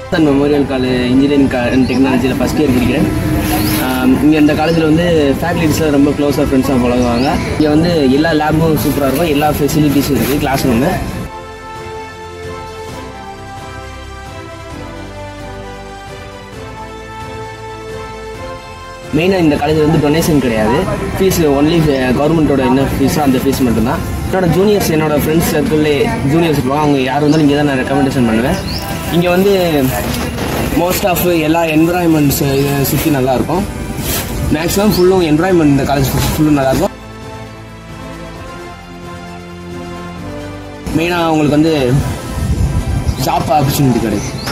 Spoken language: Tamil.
Sun Memorial College Engineering and டெக்னாலஜியில் ஃபஸ்ட் இயர் படிக்கிறேன் இங்கே இந்த காலேஜில் வந்து ஃபேக்கல்டிஸில் ரொம்ப க்ளோஸாக ஃப்ரெண்ட்ஸாக பழகுவாங்க இங்கே வந்து எல்லா லேபும் சூப்பராக இருக்கும் எல்லா ஃபெசிலிட்டிஸும் இருக்குது கிளாஸ் ரூமு மெயினாக இந்த காலேஜில் வந்து டொனேஷன் கிடையாது ஃபீஸ் ஒன்லி கவர்மெண்ட்டோட என்ன ஃபீஸோ அந்த ஃபீஸ் மட்டும்தான் என்னோட ஜூனியர்ஸ் என்னோட ஃப்ரெண்ட்ஸ் சர்க்கிள்லே ஜூனியர்ஸ் இருப்பாங்க அவங்க யார் வந்தாலும் இங்கே தான் நான் ரெக்கமெண்டேஷன் பண்ணுவேன் இங்கே வந்து மோஸ்ட் ஆஃப் எல்லா என்விரான்மெண்ட்ஸ் இதை சுற்றி நல்லாயிருக்கும் மேக்ஸிமம் ஃபுல்லும் என்விரான்மெண்ட் இந்த காலேஜ் ஃபுல்லும் நல்லாயிருக்கும் மெயினாக உங்களுக்கு வந்து ஜாப் ஆப்பர்ச்சுனிட்டி கிடைக்கும்